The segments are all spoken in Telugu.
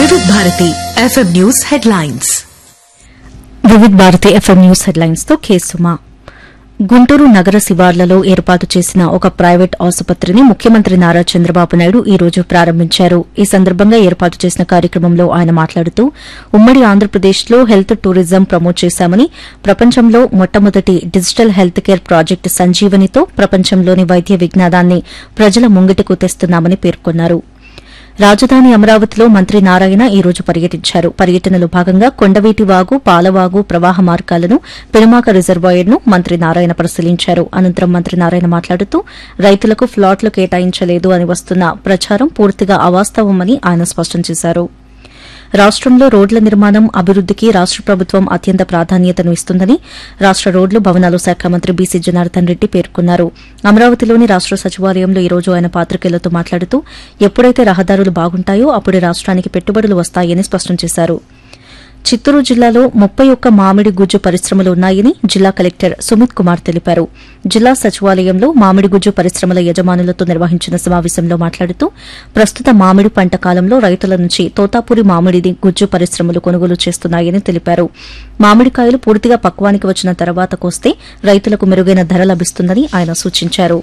వివిధ Bharati FM news headlines Vividh Bharati FM news headlines తో కేసుమా గుంటూరు నగర శివార్లలో ఏర్పాటు చేసిన ఒక ప్రైవేట్ ఆసుపత్రిని ముఖ్యమంత్రి నారా చంద్రబాబు నాయుడు ఈ రోజు ప్రారంభించారు ఈ సందర్భంగా ఏర్పాటు చేసిన కార్యక్రమంలో ఆయన మాట్లాడుతూ ఉమ్మడి ఆంధ్రప్రదేశ్లో హెల్త్ టూరిజం ప్రమోట్ చేశామని ప్రపంచంలో మొట్టమొదటి డిజిటల్ హెల్త్ కేర్ ప్రాజెక్టు సంజీవనితో ప్రపంచంలోని వైద్య విజ్ఞానాన్ని ప్రజల ముంగిటకు తెస్తున్నామని పేర్కొన్నారు రాజధాని అమరావతిలో మంత్రి నారాయణ ఈ రోజు పర్యటించారు పర్యటనలో భాగంగా కొండవీటి వాగు పాలవాగు ప్రవాహ మార్గాలను పెనుమాక రిజర్వాయర్ను మంత్రి నారాయణ పరిశీలించారు అనంతరం మంత్రి నారాయణ మాట్లాడుతూ రైతులకు ఫ్లాట్లు కేటాయించలేదు అని వస్తున్న ప్రచారం పూర్తిగా అవాస్తవమని ఆయన స్పష్టం చేశారు రాష్టంలో రోడ్ల నిర్మాణం అభివృద్దికి రాష్ట ప్రభుత్వం అత్యంత ప్రాధాన్యతను ఇస్తుందని రాష్ట రోడ్లు భవనాలు శాఖ మంత్రి బీసీ జనార్దన్ రెడ్డి పేర్కొన్నారు అమరావతిలోని రాష్ట సచివాలయంలో ఈ రోజు ఆయన పాత్రికేయులతో మాట్లాడుతూ ఎప్పుడైతే రహదారులు బాగుంటాయో అప్పుడే రాష్ట్రానికి పెట్టుబడులు వస్తాయని స్పష్టం చేశారు చిత్తూరు జిల్లాలో ముప్పై ఒక్క మామిడి గుజ్జు పరిశ్రమలు ఉన్నాయని జిల్లా కలెక్టర్ సుమిత్ కుమార్ తెలిపారు జిల్లా సచివాలయంలో మామిడి గుజ్జు పరిశ్రమల యజమానులతో నిర్వహించిన సమావేశంలో మాట్లాడుతూ ప్రస్తుత మామిడి పంట కాలంలో రైతుల నుంచి తోతాపూరి మామిడి గుజ్జు పరిశ్రమలు కొనుగోలు చేస్తున్నాయని తెలిపారు మామిడికాయలు పూర్తిగా పక్వానికి వచ్చిన తర్వాత కోస్తే రైతులకు మెరుగైన ధర లభిస్తుందని ఆయన సూచించారు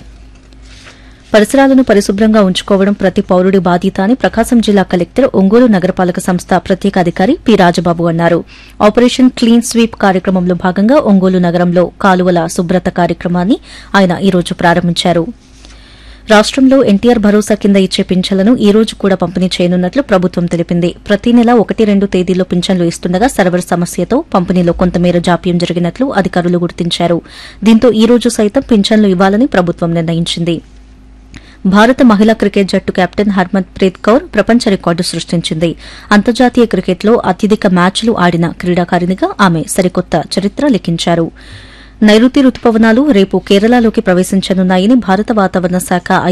పరిసరాలను పరిశుభ్రంగా ఉంచుకోవడం ప్రతి పౌరుడి బాధ్యత అని ప్రకాశం జిల్లా కలెక్టర్ ఒంగోలు నగరపాలక సంస్థ ప్రత్యేక అధికారి పి రాజబాబు అన్నారు ఆపరేషన్ క్లీన్ స్వీప్ కార్యక్రమంలో భాగంగా ఒంగోలు నగరంలో కాలువల శుభ్రత కార్యక్రమాన్ని ఆయన ఈ రోజు ప్రారంభించారు రాష్టంలో ఎన్టీఆర్ భరోసా కింద ఇచ్చే పింఛన్లను ఈ రోజు కూడా పంపిణీ చేయనున్నట్లు ప్రభుత్వం తెలిపింది ప్రతి నెల ఒకటి రెండు తేదీల్లో పింఛన్లు ఇస్తుండగా సర్వర్ సమస్యతో పంపిణీలో కొంతమేర జాప్యం జరిగినట్లు అధికారులు గుర్తించారు దీంతో ఈ రోజు సైతం పింఛన్లు ఇవ్వాలని ప్రభుత్వం నిర్ణయించింది భారత మహిళా క్రికెట్ జట్టు కెప్టెన్ హర్మన్ ప్రీత్ కౌర్ ప్రపంచ రికార్డు సృష్టించింది అంతర్జాతీయ క్రికెట్లో అత్యధిక మ్యాచ్లు ఆడిన క్రీడాకారిణిగా ఆమె సరికొత్త చరిత్ర లిఖించారు నైరుతి రుతుపవనాలు రేపు కేరళలోకి ప్రవేశించనున్నాయని భారత వాతావరణ శాఖ